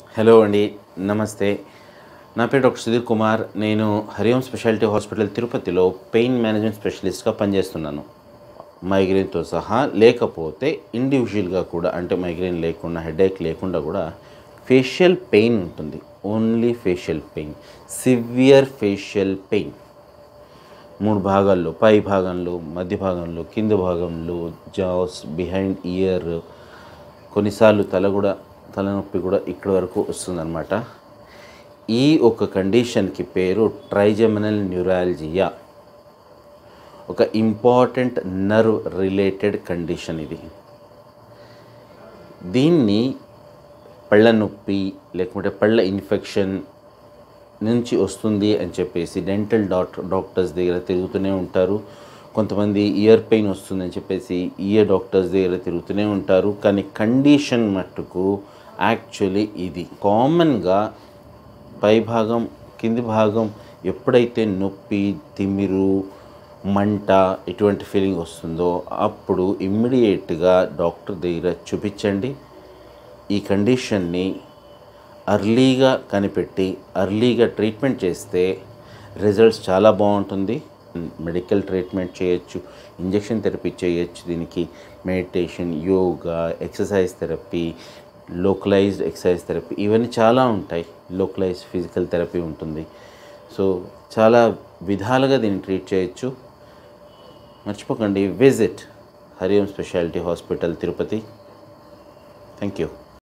hello అండి నమస్తే నా పేరు డాక్టర్ సుధీర్ కుమార్ నేను హరిఓం స్పెషాలిటీ హాస్పిటల్ తిరుపతిలో పెయిన్ మేనేజ్మెంట్ స్పెషలిస్ట్గా పనిచేస్తున్నాను మైగ్రేన్తో సహా లేకపోతే ఇండివిజువల్గా కూడా అంటే మైగ్రేన్ లేకుండా హెడేక్ లేకుండా కూడా ఫేషియల్ పెయిన్ ఉంటుంది only facial pain severe facial pain మూడు భాగాల్లో పై భాగంలో మధ్య భాగంలో కింద భాగంలో జాస్ బిహైండ్ ఇయర్ కొన్నిసార్లు తల కూడా తలనొప్పి కూడా ఇక్కడి వరకు వస్తుందన్నమాట ఈ ఒక కండిషన్కి పేరు ట్రైజెమినల్ న్యూరాలజియా ఒక ఇంపార్టెంట్ నర్వ్ రిలేటెడ్ కండిషన్ ఇది దీన్ని పళ్ళ నొప్పి లేకుంటే పళ్ళ ఇన్ఫెక్షన్ నుంచి వస్తుంది అని చెప్పేసి డెంటల్ డాక్టర్ డాక్టర్స్ దగ్గర తిరుగుతూనే ఉంటారు కొంతమంది ఇయర్ పెయిన్ వస్తుందని చెప్పేసి ఇయర్ డాక్టర్స్ దగ్గర తిరుగుతూనే ఉంటారు కానీ కండిషన్ మట్టుకు యాక్చువల్లీ ఇది కామన్గా పై భాగం కింది భాగం ఎప్పుడైతే నొప్పి తిమిరు మంట ఇటువంటి ఫీలింగ్ వస్తుందో అప్పుడు ఇమ్మీడియట్గా డాక్టర్ దగ్గర చూపించండి ఈ కండిషన్ని అర్లీగా కనిపెట్టి అర్లీగా ట్రీట్మెంట్ చేస్తే రిజల్ట్స్ చాలా బాగుంటుంది మెడికల్ ట్రీట్మెంట్ చేయొచ్చు ఇంజెక్షన్ థెరపీ చేయొచ్చు దీనికి meditation yoga exercise therapy localized exercise therapy ఇవన్నీ చాలా ఉంటాయి లోకలైజ్డ్ ఫిజికల్ థెరపీ ఉంటుంది సో చాలా విధాలుగా దీన్ని ట్రీట్ చేయొచ్చు మర్చిపోకండి visit Hariom specialty hospital Tirupati thank you